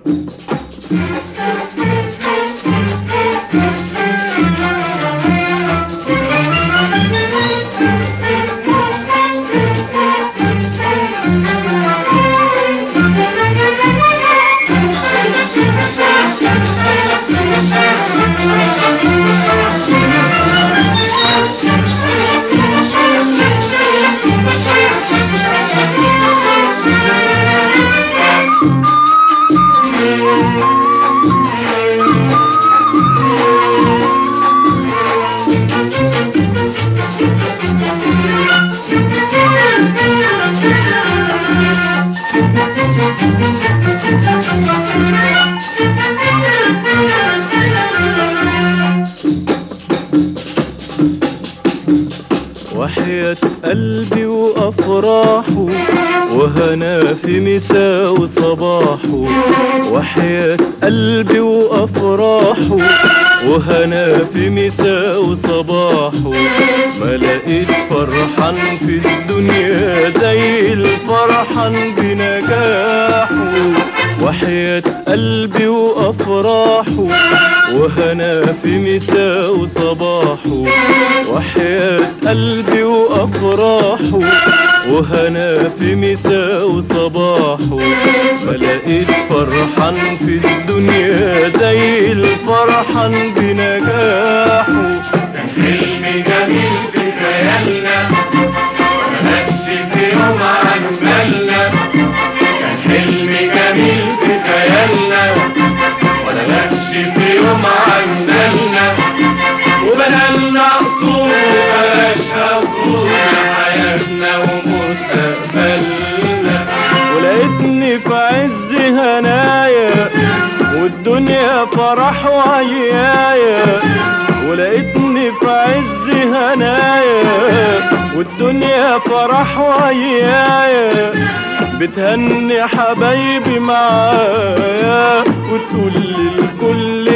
وحياة قلبي وأفراحه وهنا في مساء وصباحه وحياة قلبي وأفراحه وهنا في مساء وصباحه ما لقيت فرحان في الدنيا زي الفرحان بنجاحه وحياة قلبي وأفراحه وهنا في مساء وصباحه وحياة قلبي وأفراحه وهنا في مساء وصباحه ما لقيت فرحان في الدنيا زي الفرحان بنجاحه كان حلم جميل في خيالنا مبقاش في يوم عن بالنا كان حلم جميل في خيالنا ولا بقاش في يوم عن بالنا وبنالنا قصور وبلاش قصور حياتنا ومستقبلنا ولقيتني في عز هنايا والدنيا فرح وعيايا ولقيتني في عز هنايا والدنيا فرح وعيايا بتهني حبايبي معايا وتقول للكل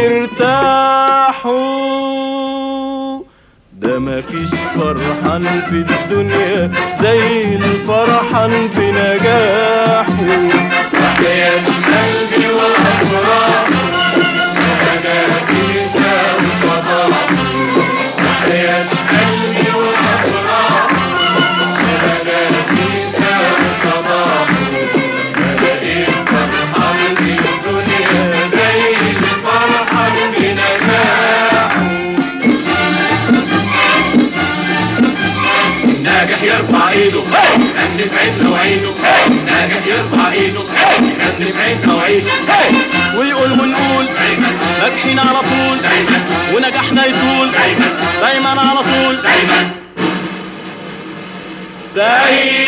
ارتاحوا ده مفيش فرحان في الدنيا زي الفرحان بنجاحه وحياة قلبي والأفراح أنا كيسة وصباح وحياة قلبي والأفراح أنا كيسة وصباح ما لقيت فرحان في الدنيا زي الفرحان بنجاحه ناجح يرفع ايده يغني في عيننا وعيده ناجح يرفع ايده يغني في عيننا وعيده ويقول ونقول دايما ناجحين على طول دايما ونجاحنا يطول دايما دايما على طول دايما دايما